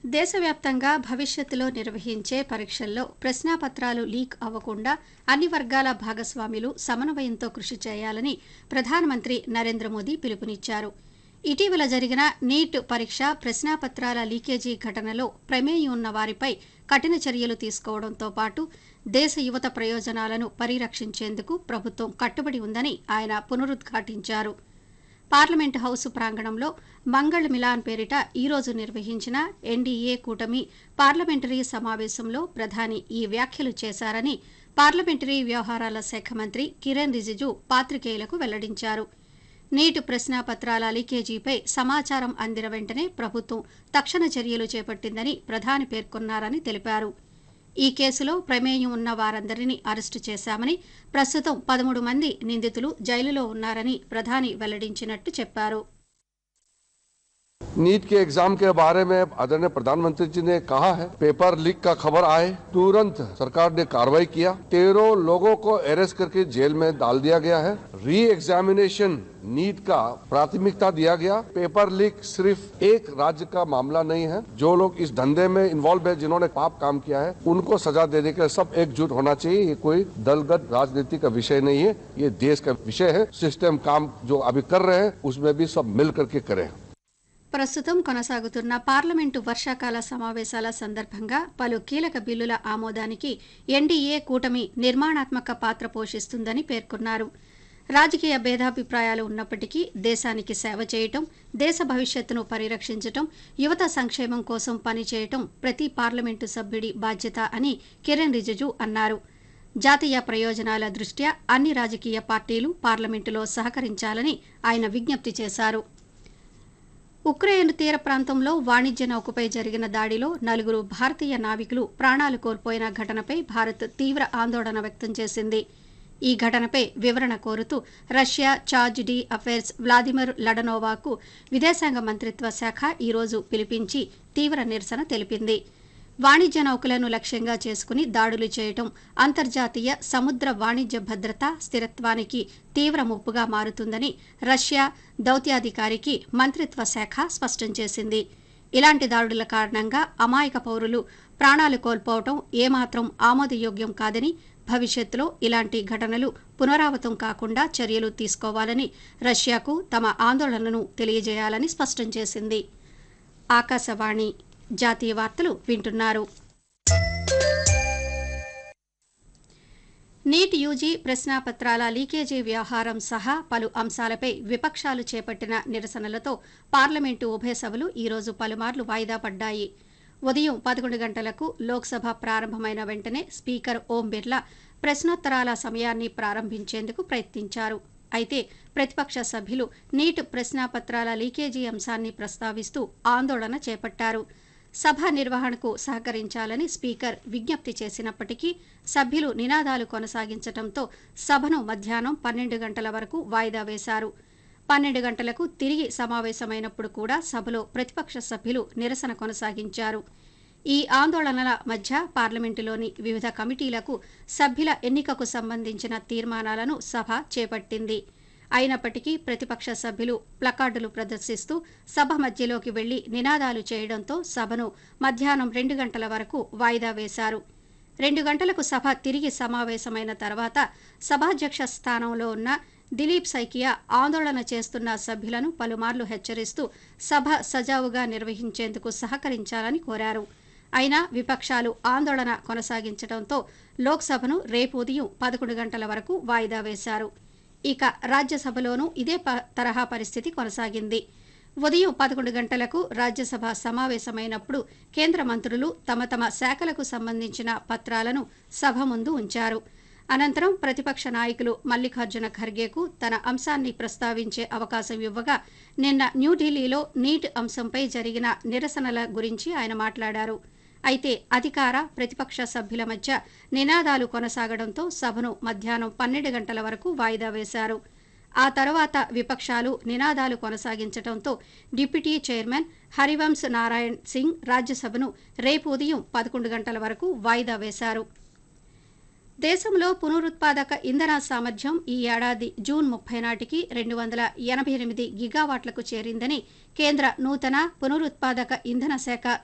దేశవ్యాప్తంగా భవిష్యత్తులో నిర్వహించే పరీక్షల్లో ప్రశ్నాపత్రాలు లీక్ అవ్వకుండా అన్ని వర్గాల భాగస్వాములు సమన్వయంతో కృషి చేయాలని ప్రధానమంత్రి నరేంద్ర మోదీ పిలుపునిచ్చారు ఇటీవల జరిగిన నీట్ పరీక్ష ప్రశ్నాపత్రాల లీకేజీ ఘటనలో ప్రమేయం ఉన్న వారిపై కఠిన చర్యలు తీసుకోవడంతో పాటు దేశ యువత ప్రయోజనాలను పరిరక్షించేందుకు ప్రభుత్వం కట్టుబడి ఉందని ఆయన పునరుద్ఘాటించారు పార్లమెంటు హౌస్ ప్రాంగణంలో మంగళ్ మిలాన్ పేరిట ఈరోజు నిర్వహించిన ఎన్డీఏ కూటమి పార్లమెంటరీ సమావేశంలో ప్రధాని ఈ వ్యాఖ్యలు చేశారని పార్లమెంటరీ వ్యవహారాల శాఖ మంత్రి కిరణ్ రిజిజు పాత్రికేయులకు వెల్లడించారు నీట్ ప్రశ్నాపత్రాల లీకేజీపై సమాచారం అందిన వెంటనే ప్రభుత్వం తక్షణ చర్యలు చేపట్టిందని ప్రధాని పేర్కొన్నారని తెలిపారు ఈ కేసులో ప్రమేయం ఉన్న వారందరినీ అరెస్టు చేశామని ప్రస్తుతం పదమూడు మంది నిందితులు జైలులో ఉన్నారని ప్రధాని వెల్లడించినట్టు చెప్పారు नीट के एग्जाम के बारे में आदरणीय प्रधानमंत्री जी ने कहा है पेपर लीक का खबर आए तुरंत सरकार ने कार्रवाई किया तेरह लोगों को अरेस्ट करके जेल में डाल दिया गया है री एग्जामिनेशन नीट का प्राथमिकता दिया गया पेपर लीक सिर्फ एक राज्य का मामला नहीं है जो लोग इस धंधे में इन्वॉल्व है जिन्होंने पाप काम किया है उनको सजा देने के लिए सब एकजुट होना चाहिए ये कोई दलगत राजनीति का विषय नहीं है ये देश का विषय है सिस्टम काम जो अभी कर रहे हैं उसमें भी सब मिल करके करें ప్రస్తుతం కొనసాగుతున్న పార్లమెంటు వర్షాకాల సమావేశాల సందర్భంగా పలు కీలక బిల్లుల ఆమోదానికి ఎన్డీఏ కూటమి నిర్మాణాత్మక పాత్ర పోషిస్తుందని పేర్కొన్నారు రాజకీయ భేదాభిప్రాయాలు ఉన్నప్పటికీ దేశానికి సేవ చేయటం దేశ భవిష్యత్తును పరిరక్షించటం యువత సంక్షేమం కోసం పనిచేయటం ప్రతి పార్లమెంటు సభ్యుడి బాధ్యత అని కిరణ్ రిజిజు అన్నారు జాతీయ ప్రయోజనాల దృష్ట్యా అన్ని రాజకీయ పార్టీలు పార్లమెంటులో సహకరించాలని ఆయన విజ్ఞప్తి చేశారు ఉక్రెయిన్ తీర ప్రాంతంలో వాణిజ్య నౌకపై జరిగిన దాడిలో నలుగురు భారతీయ నావికులు ప్రాణాలు కోల్పోయిన ఘటనపై భారత్ తీవ్ర ఆందోళన వ్యక్తం చేసింది ఈ ఘటనపై వివరణ కోరుతూ Russia charge d'affaires Vladimir లడనోవాకు విదేశాంగ మంత్రిత్వ శాఖ ఈరోజు పిలిపించి తీవ్ర నిరసన తెలిపింది వాణిజ్య నౌకలను లక్ష్యంగా చేసుకుని దాడులు చేయటం అంతర్జాతీయ సముద్ర వాణిజ్య భద్రత స్థిరత్వానికి తీవ్ర ముప్పుగా మారుతుందని రష్యా దౌత్యాధికారికి మంత్రిత్వ శాఖ స్పష్టం చేసింది ఇలాంటి దాడుల కారణంగా అమాయక పౌరులు ప్రాణాలు కోల్పోవటం ఏమాత్రం ఆమోదయోగ్యం కాదని భవిష్యత్తులో ఇలాంటి ఘటనలు పునరావృతం కాకుండా చర్యలు తీసుకోవాలని రష్యాకు తమ ఆందోళనను తెలియజేయాలని స్పష్టం చేసింది ఆకాశవాణి జాతీయ వార్తలు వింటున్నారు నీట్ యూజీ ప్రశ్నాపత్రాల లీకేజీ వ్యవహారం సహా పలు అంశాలపై విపక్షాలు చేపట్టిన నిరసనలతో పార్లమెంటు ఉభయ సభలు ఈరోజు పలుమార్లు వాయిదా పడ్డాయి ఉదయం పదకొండు గంటలకు లోక్సభ ప్రారంభమైన వెంటనే స్పీకర్ ఓం బిర్లా ప్రశ్నోత్తరాల సమయాన్ని ప్రారంభించేందుకు ప్రయత్నించారు అయితే ప్రతిపక్ష సభ్యులు నీట్ ప్రశ్నాపత్రాల లీకేజీ అంశాన్ని ప్రస్తావిస్తూ ఆందోళన చేపట్టారు సభ నిర్వహణకు సహకరించాలని స్పీకర్ విజ్ఞప్తి చేసినప్పటికీ సభ్యులు నినాదాలు కొనసాగించడంతో సభను మధ్యాహ్నం పన్నెండు గంటల వరకు వాయిదా వేశారు పన్నెండు గంటలకు తిరిగి సమావేశమైనప్పుడు కూడా సభలో ప్రతిపక్ష సభ్యులు నిరసన కొనసాగించారు ఈ ఆందోళనల మధ్య పార్లమెంటులోని వివిధ కమిటీలకు సభ్యుల ఎన్నికకు సంబంధించిన తీర్మానాలను సభ చేపట్టింది అయినప్పటికీ ప్రతిపక్ష సభ్యులు ప్లకార్డులు ప్రదర్శిస్తూ సభ మధ్యలోకి వెళ్లి నినాదాలు చేయడంతో సభను మధ్యాహ్నం రెండు గంటల వరకు వాయిదా వేశారు రెండు గంటలకు సభ తిరిగి సమావేశమైన తర్వాత సభాధ్యక్ష స్థానంలో ఉన్న దిలీప్ సైకియా ఆందోళన చేస్తున్న సభ్యులను పలుమార్లు హెచ్చరిస్తూ సభ సజావుగా నిర్వహించేందుకు సహకరించాలని కోరారు అయినా విపక్షాలు ఆందోళన కొనసాగించడంతో లోక్సభను రేపు ఉదయం పదకొండు గంటల వరకు వాయిదా వేశారు ఇక రాజ్యసభలోనూ ఇదే తరహా పరిస్థితి కొనసాగింది ఉదయం పదకొండు గంటలకు రాజ్యసభ సమావేశమైనప్పుడు కేంద్ర మంత్రులు తమ తమ శాఖలకు సంబంధించిన పత్రాలను సభ ముందు ఉంచారు అనంతరం ప్రతిపక్ష నాయకులు మల్లికార్జున ఖర్గేకు తన అంశాన్ని ప్రస్తావించే అవకాశం ఇవ్వగా నిన్న న్యూఢిల్లీలో నీట్ అంశంపై జరిగిన నిరసనల గురించి ఆయన మాట్లాడారు అయితే అధికార ప్రతిపక్ష సభ్యుల మధ్య నినాదాలు కొనసాగడంతో సభను మధ్యాహ్నం పన్నెండు గంటల వరకు వాయిదా వేశారు ఆ తర్వాత విపక్షాలు నినాదాలు కొనసాగించడంతో డిప్యూటీ చైర్మన్ హరివంశ్ నారాయణ్ సింగ్ రాజ్యసభను రేపు ఉదయం పదకొండు గంటల వరకు వాయిదా వేశారు దేశంలో పునరుత్పాదక ఇంధన సామర్థ్యం ఈ ఏడాది జూన్ ముప్పై నాటికి రెండు వందల ఎనభై ఎనిమిది గిగావాట్లకు చేరిందని కేంద్ర నూతన పునరుత్పాదక ఇంధన శాఖ